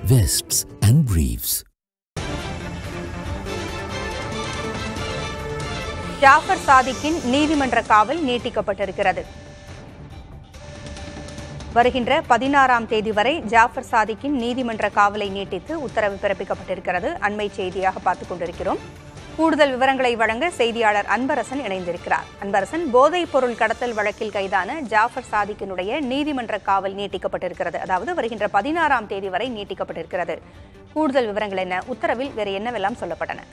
vests and briefs. Jaffer சாதிக்கின் நீதிமன்ற காவல் நீட்டிக்கப்பட்டிருக்கிறது வருகின்ற பதினாறாம் தேதி வரை ஜாஃபர் சாதிக்கின் நீதிமன்ற காவலை நீட்டித்து உத்தரவு பிறப்பிக்கப்பட்டிருக்கிறது அண்மை செய்தியாக பார்த்துக் கொண்டிருக்கிறோம் கூடுதல் விவரங்களை வழங்க செய்தியாளர் அன்பரசன் இணைந்திருக்கிறார் அன்பரசன் போதைப் பொருள் கடத்தல் வழக்கில் கைதான ஜாஃபர் சாதிக்கினுடைய நீதிமன்ற காவல் நீட்டிக்கப்பட்டிருக்கிறது அதாவது வருகின்ற பதினாறாம் தேதி வரை நீட்டிக்கப்பட்டிருக்கிறது கூடுதல் விவரங்கள் என்ன உத்தரவில் வேறு என்னவெல்லாம் சொல்லப்பட்டன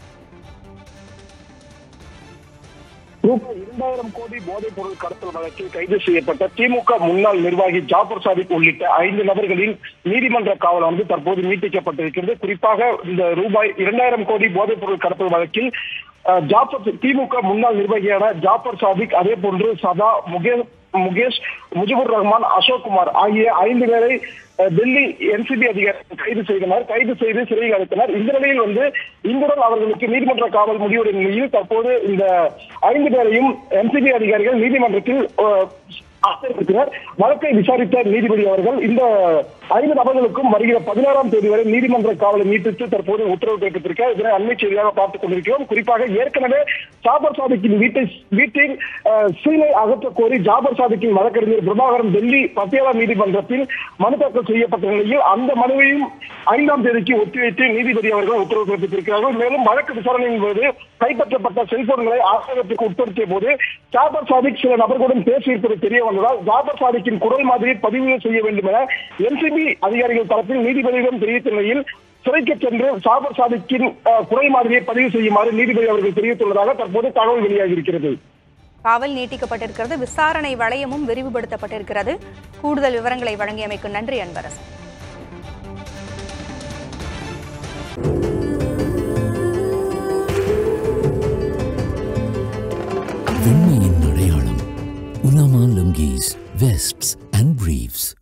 ரூபாய் இரண்டாயிரம் கோடி போதைப் பொருள் கடத்தல் வழக்கில் கைது செய்யப்பட்ட திமுக முன்னாள் நிர்வாகி ஜாபர் சாதிக் உள்ளிட்ட ஐந்து நபர்களின் நீதிமன்ற காவலானது தற்போது நீட்டிக்கப்பட்டிருக்கிறது குறிப்பாக இந்த ரூபாய் இரண்டாயிரம் கோடி போதைப் பொருள் கடத்தல் வழக்கில் அஹ், ஜாபர் திமுக முன்னாள் நிர்வாகியான ஜாபர் சாதிக் அதே போன்று சதா முகேஷ் முகேஷ் முஜிபுர் ரஹ்மான் அசோக் குமார் ஆகிய ஐந்து பேரை அஹ், டெல்லி என்சிபி அதிகாரிகள் கைது செய்தனர் கைது செய்து சிறையில் அடைத்தனர் இந்த நிலையில் வந்து இன்றுடன் அவர்களுக்கு நீதிமன்ற காவல் முடிவுடைய நிலையில் தற்போது இந்த ஐந்து பேரையும் என்சிபி அதிகாரிகள் நீதிமன்றத்தில் அஹ், ஆஜர்படுத்தினர் வழக்கை விசாரித்த நீதிபதி அவர்கள் இந்த ஐந்து நபர்களுக்கும் வருகிற பதினாறாம் தேதி வரை நீதிமன்ற காவலை நீட்டித்து தற்போது உத்தரவு பிறப்பித்திருக்கிறார் இதனை அண்மை செய்தியாக பார்த்துக் கொண்டிருக்கிறோம் குறிப்பாக ஏற்கனவே ஜாபர் சாதிக்கின் வீட்டை வீட்டில் அஹ், சீலை அகற்றக் கோரி ஜாபர் சாதிக்கின் வழக்கறிஞர் பிரபாகரன் டெல்லி பட்டியாலா நீதிமன்றத்தில் மனு தாக்கல் செய்யப்பட்ட நிலையில் அந்த மனுவையும் ஐந்தாம் தேதிக்கு ஒத்திவைத்து நீதிபதி அவர்கள் உத்தரவு பிறப்பித்திருக்கிறார்கள் மேலும் வழக்கு விசாரணையின் போது கைப்பற்றப்பட்ட செல்போன்களை ஆசிரியத்துக்கு உட்படுத்திய போது ஜாபர் சாதிக் சில நபர்களுடன் பேசியிருப்பது தெரிய வந்ததால் ஜாபர் சாதிக்கின் குரல் மாதிரியை பதிவு செய்ய வேண்டும் என என்சிபி அதிகாரிகள் தரப்பில் நீதிபதியிடம் தெரிவித்த நிலையில் சிறைக்கு சென்று ஜாபர் சாதிக்கின் அஹ், குரல் மாதிரியை பதிவு செய்யுமாறு நீதிபதி அவர்கள் தெரிவித்துள்ளதாக தற்போது தகவல் வெளியாகி இருக்கிறது காவல் நீட்டிக்கப்பட்டிருக்கிறது விசாரணை வளையமும் விரிவுபடுத்தப்பட்டிருக்கிறது கூடுதல் விவரங்களை வழங்கியமைக்கு நன்றி அன்பரசன் வெண்மையின் அடையாளம் உலாமா லுங்கீஸ் வெஸ்ட்ஸ் அண்ட் briefs